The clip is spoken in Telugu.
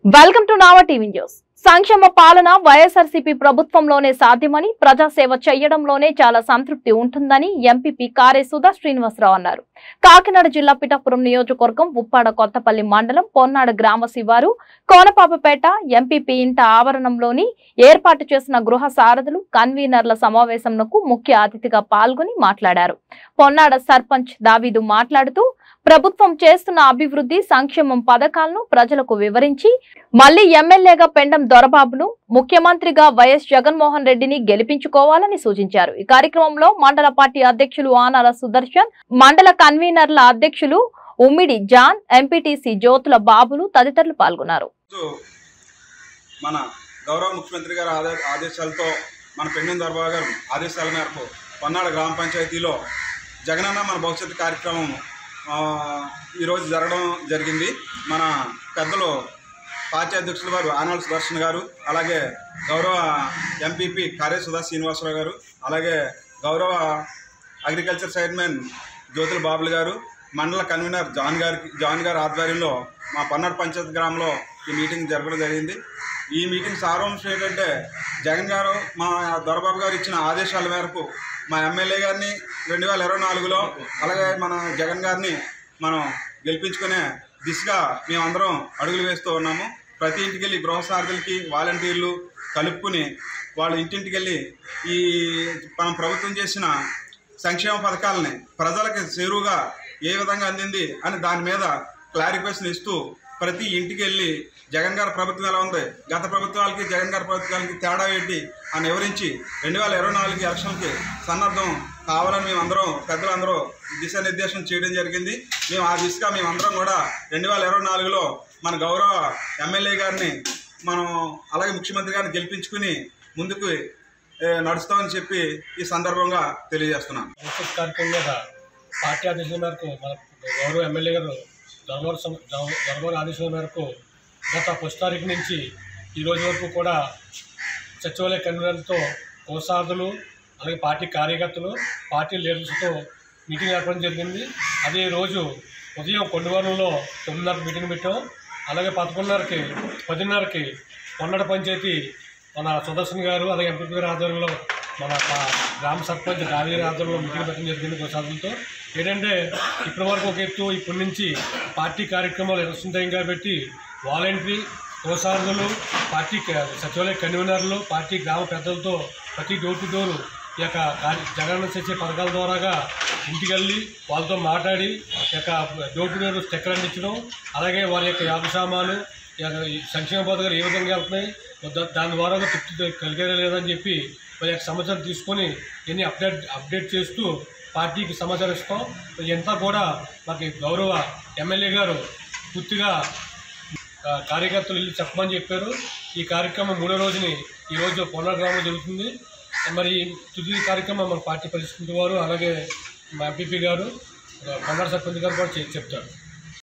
welcome to Nava TV news సంక్షేమ పాలన వైఎస్ఆర్సీపీ ప్రభుత్వంలోనే సాధ్యమని ప్రజాసేవ చేయడంలోనే చాలా సంతృప్తి ఉంటుందని ఎంపీపీ కారే సుధా శ్రీనివాసరావు అన్నారు కాకినాడ జిల్లా పిఠాపురం నియోజకవర్గం ఉప్పాడ కొత్తపల్లి మండలం పొన్నాడ గ్రామ శివారు కోనపాపపేట ఎంపీపీ ఇంట ఆవరణంలోని ఏర్పాటు చేసిన గృహ సారథులు కన్వీనర్ల సమావేశంకు ముఖ్య అతిథిగా పాల్గొని మాట్లాడారు పొన్నాడ సర్పంచ్ దావీదు మాట్లాడుతూ ప్రభుత్వం చేస్తున్న అభివృద్ధి సంక్షేమం పథకాలను ప్రజలకు వివరించి మళ్లీ ఎమ్మెల్యేగా పెండం దొరబాబును ముఖ్యమంత్రిగా వైఎస్ జగన్మోహన్ రెడ్డిని గెలిపించుకోవాలని సూచించారు ఈ కార్యక్రమంలో మండల పార్టీ అధ్యక్షులు ఆనాల సుదర్శన్ మండల కన్వీనర్ల అధ్యక్షులు ఉమ్మిడి జాన్ ఎంపీటీసీ జ్యోతుల బాబులు తదితరులు పాల్గొన్నారు ఈరోజు మన గౌరవ ముఖ్యమంత్రి గారి ఆదే ఆదేశాలతో మన పెండిన దర్బాబు గారు ఆదేశాల మేరకు పొన్నాడ గ్రామ పంచాయతీలో జగనన్న మన భవిష్యత్తు కార్యక్రమం ఆ, ఈరోజు జరగడం జరిగింది మన పెద్దలు పార్టీ అధ్యక్షులు వారు ఆనాడు సుదర్శన్ గారు అలాగే గౌరవ ఎంపీపీ కార్య సుధా శ్రీనివాసరావు గారు అలాగే గౌరవ అగ్రికల్చర్ చైర్మన్ జ్యోతుల బాబులు గారు మండల కన్వీనర్ జాన్ గారికి జాన్ గారి ఆధ్వర్యంలో మా పన్నాడు పంచాయత్ గ్రామంలో ఈ మీటింగ్ జరగడం జరిగింది ఈ మీటింగ్ సారాంశం ఏంటంటే జగన్ గారు మా దొరబాబు గారు ఇచ్చిన ఆదేశాల మేరకు మా ఎమ్మెల్యే గారిని రెండు వేల ఇరవై నాలుగులో అలాగే మన జగన్ గారిని మనం గెలిపించుకునే దిశగా మేమందరం అడుగులు వేస్తూ ఉన్నాము ప్రతి ఇంటికి వెళ్ళి గృహ సారథులకి వాలంటీర్లు కలుపుకుని వాళ్ళ ఇంటింటికి వెళ్ళి ఈ మనం ప్రభుత్వం చేసిన సంక్షేమ పథకాలని ప్రజలకు చేరువుగా ఏ విధంగా అందింది అని దాని మీద క్లారిఫికేషన్ ఇస్తూ ప్రతి ఇంటికి వెళ్ళి జగన్ గారి ప్రభుత్వం ఎలా ఉంది గత ప్రభుత్వాలకి జగన్ గారి ప్రభుత్వాలకి తేడా ఏంటి అని వివరించి రెండు వేల ఇరవై నాలుగు ఎలక్షన్కి సన్నద్ధం కావాలని మేమందరం పెద్దలందరూ దిశానిర్దేశం చేయడం జరిగింది మేము ఆ దిశగా మేమందరం కూడా రెండు వేల ఇరవై నాలుగులో మన గౌరవ ఎమ్మెల్యే గారిని మనం అలాగే ముఖ్యమంత్రి గారిని గెలిపించుకుని ముందుకు ఏ, నడుస్తామని చెప్పి ఈ సందర్భంగా తెలియజేస్తున్నాను భవిష్యత్ కార్యక్రమం మీద పార్టీ ఆదేశం మేరకు మన గౌరవ ఎమ్మెల్యే గారు ధర్మవరం సం- ధర్మ- ధర్మవరం ఆదేశం మేరకు గత ఫస్ట్ తారీఖు నుంచి ఈ రోజు వరకు కూడా సచివాలయ కన్వీనర్లతో కోసాదులు అలాగే పార్టీ కార్యకర్తలు పార్టీ లీడర్స్తో మీటింగ్ ఏర్పడడం జరిగింది అదే రోజు ఉదయం కొండవరంలో తొమ్మిదిన్నరకు మీటింగ్ పెట్టాం అలాగే పదకొండున్నరకి పదిన్నరకి కొన్నడ పంచాయతీ మన సుదర్శన్ గారు అలాగే ఎంపీ గారి ఆధ్వర్యంలో మన ప- గ్రామ సర్పంచ్ కావేరి ఆధ్వర్యంలో మీటింగ్ పెట్టడం జరిగింది కొనసాగులతో ఏంటంటే ఇప్పటి వరకు ఒక ఎత్తు ఇప్పటి నుంచి పార్టీ కార్యక్రమాలు ఎలక్షన్గా పెట్టి వాలంటరీ కోసార్థులు పార్టీ క- సచివాలయ కన్వీనర్లు పార్టీ గ్రామ పెద్దలతో ప్రతి డోర్ టు డోర్ ఈ యొక్క కార్య- జగనన్న చేసే పథకాల ద్వారాగా ఇంటికి వెళ్ళి వాళ్ళతో మాట్లాడి ఈ యొక్క డోర్ టు డోర్ స్టెక్కర్ అందించడం అలాగే వారి యొక్క యాభ సామాను ఈ యొక్క ఈ సంక్షేమ పథకాలు ఏ విధంగా వెళ్తున్నాయి దా- దాని ద్వారా తృప్తి కలిగేలా లేదని చెప్పి వారి యొక్క సమాచారం తీసుకొని ఎన్ని అప్డేట్ అప్డేట్ చేస్తూ పార్టీకి సమాచారం ఇస్తాం ఇదంతా కూడా మాకు గౌరవ ఎమ్మెల్యే గారు పూర్తిగా ఆ, కార్యకర్తలు వెళ్ళి చెప్పమని చెప్పారు ఈ కార్యక్రమం మూడో రోజుని ఈరోజు పొన్న గ్రామంలో జరుగుతుంది మరి తుది కార్యక్రమం మన పార్టీ పరిస్థితి వారు అలాగే మా ఎంపీపీ గారు కొండ సర్పంచ్ గారు కూడా చె- చెప్తారు